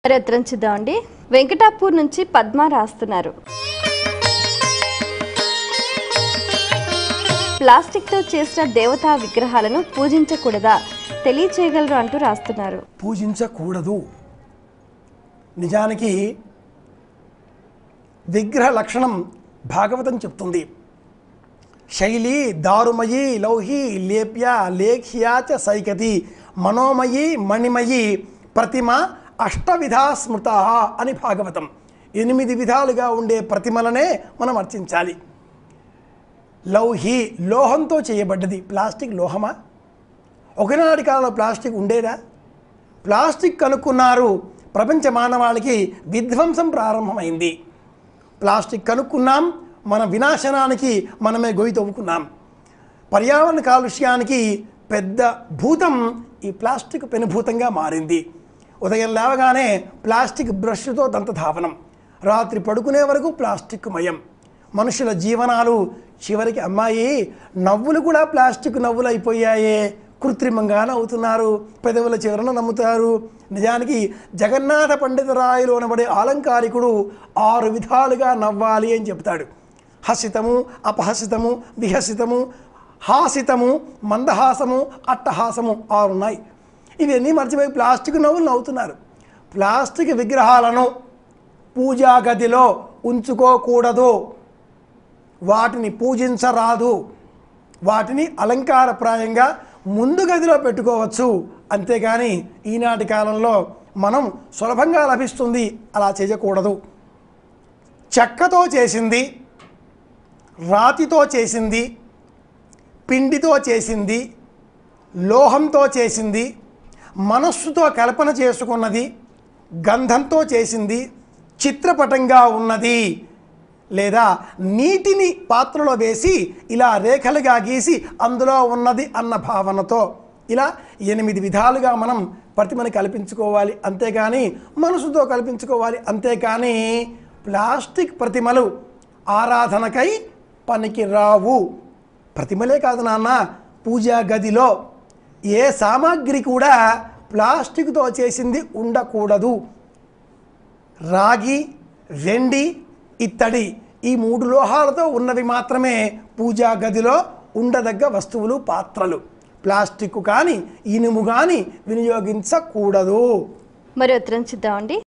మరి ఉత్తరం చూద్దామండి వెంకటాపూర్ నుంచి పద్మ రాస్తున్నారు ప్లాస్టిక్తో చేసిన దేవతా విగ్రహాలను పూజించకూడదా తెలియచేయగలరు అంటూ రాస్తున్నారు పూజించకూడదు నిజానికి విగ్రహ లక్షణం భాగవతం చెప్తుంది శైలి దారుమయి లౌహి లేప్య లేఖ్యా చ సైకతి మనోమయి మణిమయి ప్రతిమ అష్టవిధా స్మృత అని భాగవతం ఎనిమిది విధాలుగా ఉండే ప్రతిమలనే మనం అర్చించాలి లౌహి లోహంతో చేయబడ్డది ప్లాస్టిక్ లోహమా ఒకనాటి కాలంలో ప్లాస్టిక్ ఉండేదా ప్లాస్టిక్ కనుక్కున్నారు ప్రపంచ మానవాళికి విధ్వంసం ప్రారంభమైంది ప్లాస్టిక్ కనుక్కున్నాం మన వినాశనానికి మనమే గొయ్యి తవ్వుకున్నాం పర్యావరణ కాలుష్యానికి పెద్ద భూతం ఈ ప్లాస్టిక్ పెనుభూతంగా మారింది ఉదయం లేవగానే ప్లాస్టిక్ బ్రష్తో దంతధావనం రాత్రి పడుకునే వరకు ప్లాస్టిక్ మయం మనుషుల జీవనాలు చివరికి అమ్మాయి నవ్వులు కూడా ప్లాస్టిక్ నవ్వులు అయిపోయాయే కృత్రిమంగా నవ్వుతున్నారు పెదవుల చివరన నమ్ముతారు నిజానికి జగన్నాథ పండితరాయలు అనబడే ఆలంకారికుడు ఆరు విధాలుగా నవ్వాలి అని చెప్తాడు హసితము అపహసితము విహసితము హాసితము మందహాసము అట్టహాసము ఆరు ఉన్నాయి ఇవన్నీ మర్చిపోయి ప్లాస్టిక్ నవ్వులు నవ్వుతున్నారు ప్లాస్టిక్ విగ్రహాలను పూజా గదిలో ఉంచుకోకూడదు వాటిని పూజించరాదు వాటిని అలంకారప్రాయంగా ముందు గదిలో పెట్టుకోవచ్చు అంతేగాని ఈనాటి కాలంలో మనం సులభంగా లభిస్తుంది అలా చేయకూడదు చెక్కతో చేసింది రాతితో చేసింది పిండితో చేసింది లోహంతో చేసింది మనస్సుతో కల్పన చేసుకున్నది గంధంతో చేసింది చిత్రపటంగా ఉన్నది లేదా నీటిని పాత్రలో వేసి ఇలా రేఖలుగా గీసి అందులో ఉన్నది అన్న భావనతో ఇలా ఎనిమిది విధాలుగా మనం ప్రతిమని కల్పించుకోవాలి అంతేగాని మనసుతో కల్పించుకోవాలి అంతేకాని ప్లాస్టిక్ ప్రతిమలు ఆరాధనకై పనికి రావు ప్రతిమలే కాదు నాన్న పూజా గదిలో ఏ సామాగ్రి కూడా ప్లాస్టిక్తో చేసింది ఉండకూడదు రాగి వెండి ఇత్తడి ఈ మూడు లోహాలతో ఉన్నవి మాత్రమే పూజా గదిలో ఉండదగ్గ వస్తువులు పాత్రలు ప్లాస్టిక్ కానీ ఇనుము కానీ వినియోగించకూడదు మరి ఉత్తరం చూద్దామండి